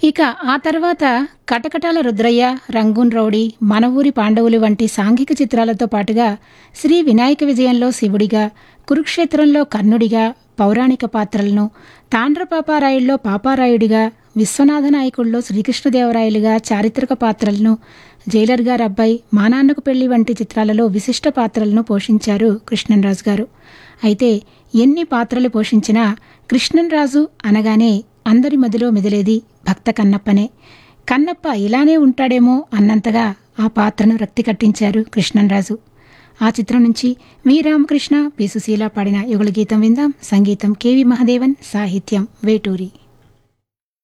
ఇక ఆ తర్వాత కటకటాల రుద్రయ్య రంగూన్ రౌడీ మన ఊరి పాండవులు వంటి సాంఘిక చిత్రాలతో పాటుగా శ్రీ వినాయక విజయంలో శివుడిగా కురుక్షేత్రంలో కర్ణుడిగా పౌరాణిక పాత్రలను తాండ్రపాపారాయుల్లో పాపారాయుడిగా విశ్వనాథ నాయకుల్లో శ్రీకృష్ణదేవరాయలుగా చారిత్రక పాత్రలను జైలర్ గారు అబ్బాయి మా నాన్నకు పెళ్లి వంటి చిత్రాలలో విశిష్ట పాత్రలను పోషించారు కృష్ణన్రాజు గారు అయితే ఎన్ని పాత్రలు పోషించినా కృష్ణన్రాజు అనగానే అందరి మదిలో మెదిలేది భక్త కన్నప్పనే కన్నప్ప ఇలానే ఉంటాడేమో అన్నంతగా ఆ పాత్రను రక్తి కట్టించారు కృష్ణన్రాజు ఆ చిత్రం నుంచి వి రామకృష్ణ పి సుశీల పాడిన యుగల గీతం విందాం సంగీతం కెవి మహదేవన్ సాహిత్యం వేటూరి